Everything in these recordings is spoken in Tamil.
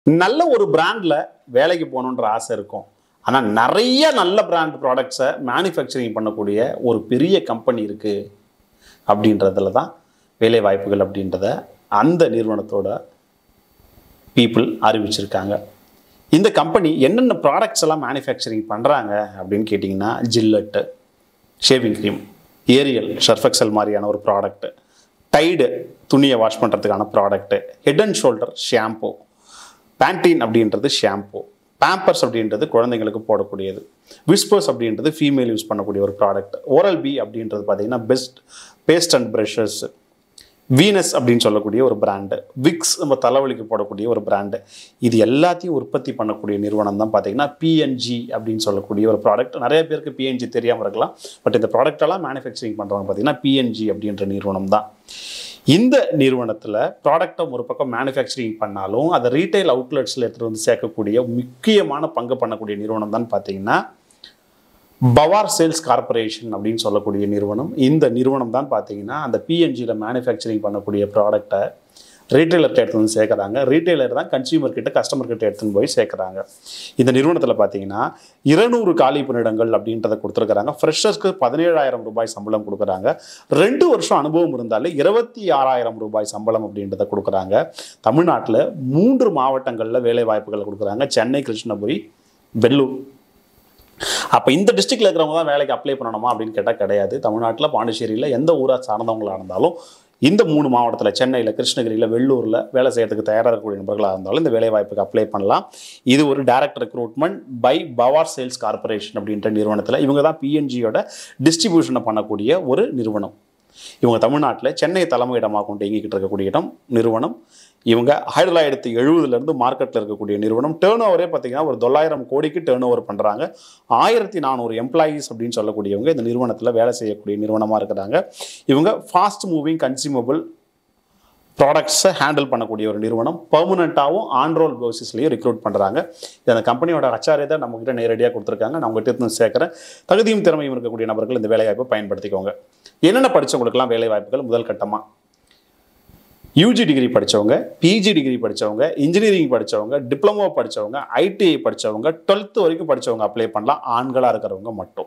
நல்ல ஒரு பிராண்டில் வேலைக்கு போகணுன்ற ஆசை இருக்கும் ஆனால் நிறைய நல்ல பிராண்ட் ப்ராடக்ட்ஸை மேனுஃபேக்சரிங் பண்ணக்கூடிய ஒரு பெரிய கம்பெனி இருக்குது அப்படின்றதுல தான் வேலை வாய்ப்புகள் அப்படின்றத அந்த நிறுவனத்தோட பீப்புள் அறிவிச்சிருக்காங்க இந்த கம்பெனி என்னென்ன ப்ராடக்ட்ஸ் எல்லாம் மேனுஃபேக்சரிங் பண்ணுறாங்க அப்படின்னு கேட்டிங்கன்னா Gillette shaving cream Ariel Surf Excel மாதிரியான ஒரு ப்ராடக்ட் டைடு துணியை வாஷ் பண்ணுறதுக்கான product head and shoulder shampoo Pantene அப்படின்றது ஷாம்பு பேம்பர்ஸ் அப்படின்றது குழந்தைங்களுக்கு போடக்கூடியது விஸ்பர்ஸ் அப்படின்றது ஃபீமேல் யூஸ் பண்ணக்கூடிய ஒரு ப்ராடக்ட் ஓரல் பி அப்படின்றது பார்த்தீங்கன்னா best paste and brushes Venus அப்படின்னு சொல்லக்கூடிய ஒரு பிராண்டு விக்ஸ் நம்ம தலைவலிக்கு போடக்கூடிய ஒரு பிராண்டு இது எல்லாத்தையும் உற்பத்தி பண்ணக்கூடிய நிறுவனம் தான் பார்த்தீங்கன்னா பிஎன்ஜி அப்படின்னு சொல்லக்கூடிய ஒரு ப்ராடக்ட் நிறைய பேருக்கு பிஎன்ஜி தெரியாமல் இருக்கலாம் பட் இந்த ப்ராடக்டெல்லாம் மேனுஃபேக்சரிங் பண்ணுறவங்க பார்த்தீங்கன்னா பிஎன்ஜி அப்படின்ற நிறுவனம் தான் இந்த நிறுவனத்தில் ப்ராடக்டை ஒரு பக்கம் மேனுஃபேக்சரிங் பண்ணாலும் அதை ரீட்டைல் அவுட்லெட்ஸில் எடுத்துகிட்டு வந்து சேர்க்கக்கூடிய முக்கியமான பங்கு பண்ணக்கூடிய நிறுவனம் தான் பார்த்தீங்கன்னா பவார் சேல்ஸ் கார்பரேஷன் அப்படின்னு சொல்லக்கூடிய நிறுவனம் இந்த நிறுவனம் தான் பார்த்தீங்கன்னா அந்த பிஎன்ஜியில் மேனுஃபேக்சரிங் பண்ணக்கூடிய ப்ராடக்டை ரீட்டைலர்கிட்ட எடுத்து வந்து சேர்க்குறாங்க ரீட்டைலர் தான் கன்சியூமர் கிட்ட கஸ்டமர் கிட்ட எடுத்துன்னு போய் சேர்க்குறாங்க இந்த நிறுவனத்தில் பார்த்தீங்கன்னா இருநூறு காலி பணியிடங்கள் அப்படின்றத கொடுத்துருக்குறாங்க ஃப்ரெஷர்ஸ்க்கு பதினேழாயிரம் ரூபாய் சம்பளம் கொடுக்குறாங்க ரெண்டு வருஷம் அனுபவம் இருந்தாலே இருபத்தி ஆறாயிரம் ரூபாய் சம்பளம் அப்படின்றத கொடுக்குறாங்க தமிழ்நாட்டில் மூன்று மாவட்டங்களில் வேலை வாய்ப்புகள் கொடுக்குறாங்க சென்னை கிருஷ்ணபுரி வெள்ளூர் அப்போ இந்த டிஸ்ட்ரிக்டில் இருக்கிறவங்க தான் வேலைக்கு அப்ளை பண்ணணுமா அப்படின்னு கேட்டால் கிடையாது தமிழ்நாட்டில் பாண்டிச்சேரியில் எந்த ஊரா சார்ந்தவங்களாக இருந்தாலும் இந்த மூணு மாவட்டத்தில் சென்னையில் கிருஷ்ணகிரியில் வெள்ளூரில் வேலை செய்யறதுக்கு தயாராக இருக்கக்கூடிய நபர்களாக இருந்தாலும் இந்த வேலை வாய்ப்புக்கு அப்ளை பண்ணலாம் இது ஒரு direct recruitment by Pawar sales corporation அப்படின்ற நிறுவனத்தில் இவங்க தான் பிஎன்ஜியோட டிஸ்ட்ரிபியூஷனை பண்ணக்கூடிய ஒரு நிறுவனம் இவங்க தமிழ்நாட்டில் சென்னை தலைமையிடமாக கொண்டு இயங்கிக்கிட்டு இருக்கக்கூடிய இடம் நிறுவனம் இவங்க ஆயிரத்தி தொள்ளாயிரத்தி எழுபதுலேருந்து மார்க்கெட்டில் இருக்கக்கூடிய நிறுவனம் டேர்ன் ஓவரே பார்த்தீங்கன்னா ஒரு தொள்ளாயிரம் கோடிக்கு டேர்ன் ஓவர் பண்ணுறாங்க ஆயிரத்தி நானூறு எம்ப்ளாயீஸ் அப்படின்னு சொல்லக்கூடியவங்க இந்த நிறுவனத்தில் வேலை செய்யக்கூடிய நிறுவனமாக இருக்கிறாங்க இவங்க ஃபாஸ்ட் மூவிங் கன்சியூமபிள் ப்ராடக்ட்ஸை ஹேண்டில் பண்ணக்கூடிய ஒரு நிறுவனம் பர்மனெண்ட்டாகவும் ஆன்ரோல் பேசிஸ்லையும் ரெக்ரூட் பண்ணுறாங்க இது அந்த கம்பெனியோட ஹச்ஆரே தான் நம்மகிட்ட நேரடியாக கொடுத்துருக்காங்க நான் உங்கள்கிட்ட இருந்து சேர்க்குறேன் தகுதியும் திறமையும் இருக்கக்கூடிய நபர்கள் இந்த வேலைவாய்ப்பை பயன்படுத்திக்கோங்க என்னென்ன படித்தவங்களுக்கெல்லாம் வேலை வாய்ப்புகள் முதல் கட்டமாக யூஜி டிகிரி படித்தவங்க பிஜி டிகிரி படித்தவங்க இன்ஜினியரிங் படித்தவங்க டிப்ளமோ படித்தவங்க ஐடிஐ படித்தவங்க டுவெல்த்து வரைக்கும் படித்தவங்க அப்ளை பண்ணலாம் ஆண்களாக இருக்கிறவங்க மட்டும்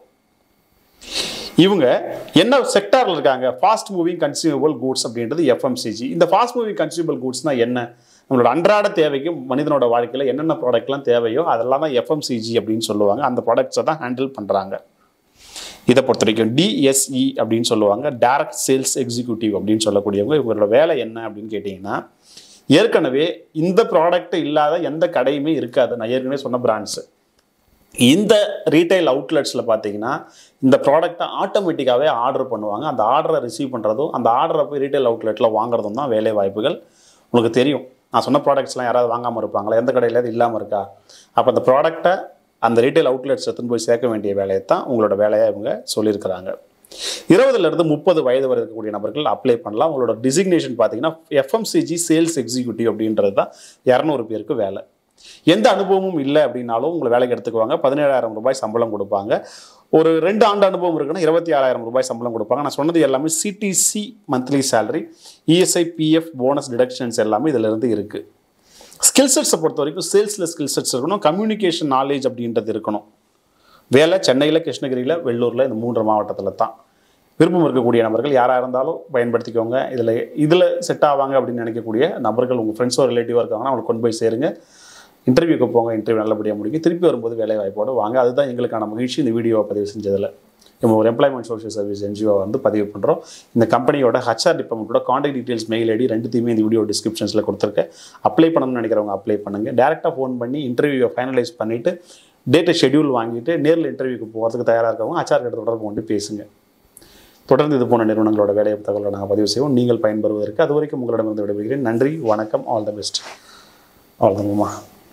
இவங்க என்ன செக்டாரில் இருக்காங்க ஃபாஸ்ட் மூவிங் கன்சியூமபிள் கூட்ஸ் அப்படின்றது எஃப்எம்சிஜி இந்த ஃபாஸ்ட் மூவிங் கன்சியூமபிள் கூட்ஸ்னால் என்ன நம்மளோட அன்றாட தேவைக்கு மனிதனோட வாழ்க்கையில் என்னென்ன ப்ராடக்ட்லாம் தேவையோ அதெல்லாம் தான் எஃப்எம்சிஜி அப்படின்னு சொல்லுவாங்க அந்த ப்ராடக்ட்ஸை தான் ஹேண்டில் பண்ணுறாங்க இதை பொறுத்த வரைக்கும் டிஎஸ்இ அப்படின்னு சொல்லுவாங்க டைரக்ட் சேல்ஸ் எக்ஸிக்யூட்டிவ் அப்படின்னு சொல்லக்கூடியவங்க இவங்களோட வேலை என்ன அப்படின்னு கேட்டிங்கன்னா ஏற்கனவே இந்த ப்ராடக்ட் இல்லாத எந்த கடையுமே இருக்காது நான் ஏற்கனவே சொன்ன பிராண்ட்ஸு இந்த ரீட்டைல் அவுட்லெட்ஸில் பார்த்தீங்கன்னா இந்த ப்ராடக்ட்டை ஆட்டோமேட்டிக்காகவே ஆர்டர் பண்ணுவாங்க அந்த ஆர்டரை ரிசீவ் பண்ணுறதும் அந்த ஆர்டரை போய் ரீட்டைல் அவுட்லெட்டில் வாங்குறதும் தான் வேலை வாய்ப்புகள் உங்களுக்கு தெரியும் நான் சொன்ன ப்ராடக்ட்ஸ்லாம் யாராவது வாங்காமல் இருப்பாங்களா எந்த கடையிலாவது இல்லாமல் இருக்கா அப்போ அந்த ப்ராடக்ட்டை அந்த ரீட்டைல் அவுட்லெட்ஸ் எடுத்துன்னு போய் சேர்க்க வேண்டிய வேலையை தான் உங்களோட வேலையை இவங்க சொல்லியிருக்கிறாங்க இருபதுலேருந்து முப்பது வயது வரை இருக்கக்கூடிய நபர்கள் அப்ளை பண்ணலாம் உங்களோட டிசிக்னேஷன் பார்த்தீங்கன்னா எஃப்எம்சிஜி சேல்ஸ் எக்ஸிக்யூட்டிவ் அப்படின்றது தான் இரநூறு பேருக்கு வேலை எந்த அனுபவமும் இல்லை அப்படின்னாலும் உங்களை வேலைக்கு எடுத்துக்குவாங்க பதினேழாயிரம் ரூபாய் சம்பளம் கொடுப்பாங்க ஒரு ரெண்டு ஆண்டு அனுபவம் இருக்குன்னா இருபத்தி ஆறாயிரம் ரூபாய் சம்பளம் கொடுப்பாங்க நான் சொன்னது எல்லாமே CTC monthly salary ESI PF bonus deductions எல்லாமே இதில் இருந்து இருக்குது ஸ்கில் செட்ஸை பொறுத்த வரைக்கும் சேல்ஸில் ஸ்கில் செட்ஸ் இருக்கணும் கம்யூனிகேஷன் நாலேஜ் அப்படின்றது இருக்கணும் வேலை சென்னையில் கிருஷ்ணகிரியில் வெள்ளூரில் இந்த மூன்று மாவட்டத்தில் தான் விருப்பம் இருக்கக்கூடிய நபர்கள் யாராக இருந்தாலும் பயன்படுத்திக்கோங்க இதில் இதில் செட் ஆவாங்க அப்படின்னு நினைக்கக்கூடிய நபர்கள் உங்கள் ஃப்ரெண்ட்ஸோ ரிலேட்டிவாக இருக்காங்கன்னா அவங்களை கொண்டு போய் சேருங்க இன்டர்வியூக்கு போங்க இன்டர்வியூ நல்லபடியாக முடிக்கும் திருப்பி வரும்போது வேலை வாய்ப்போடு வாங்க அதுதான் எங்களுக்கான மகிழ்ச்சி இந்த வீடியோவை பதிவு செஞ்சதில் நம்ம ஒரு எம்ப்ளாய்மெண்ட் சோஷியல் சர்வீஸ் என்ஜிஓ வந்து பதிவு பண்ணுறோம் இந்த கம்பெனியோட ஹச்ஆர் டிபார்ட்மெண்ட்டோட காண்டாக்ட் டீட்டெயில்ஸ் மெயில் ஐடி ரெண்டுத்தையுமே இந்த வீடியோ டிஸ்கிரிப்ஷன்ஸில் கொடுத்துருக்கேன் அப்ளை பண்ணணும்னு நினைக்கிறவங்க அப்ளை பண்ணுங்கள் டேரெக்டாக ஃபோன் பண்ணி இன்டர்வியூவை ஃபைனலைஸ் பண்ணிவிட்டு டேட்டை ஷெடியூல் வாங்கிட்டு நேரில் இன்டர்வியூக்கு போகிறதுக்கு தயாராக இருக்கவங்க ஹச்ஆர் கிட்ட தொடர்பு கொண்டு பேசுங்க தொடர்ந்து இது போன நிறுவனங்களோட வேலை தகவலை நாங்கள் பதிவு செய்வோம் நீங்கள் பயன்பெறுவதற்கு அது வரைக்கும் உங்களிடமிருந்து விடைபெறுகிறேன் நன்றி வணக்கம் ஆல் த பெஸ்ட் அவ்வளோதாங்கம்மா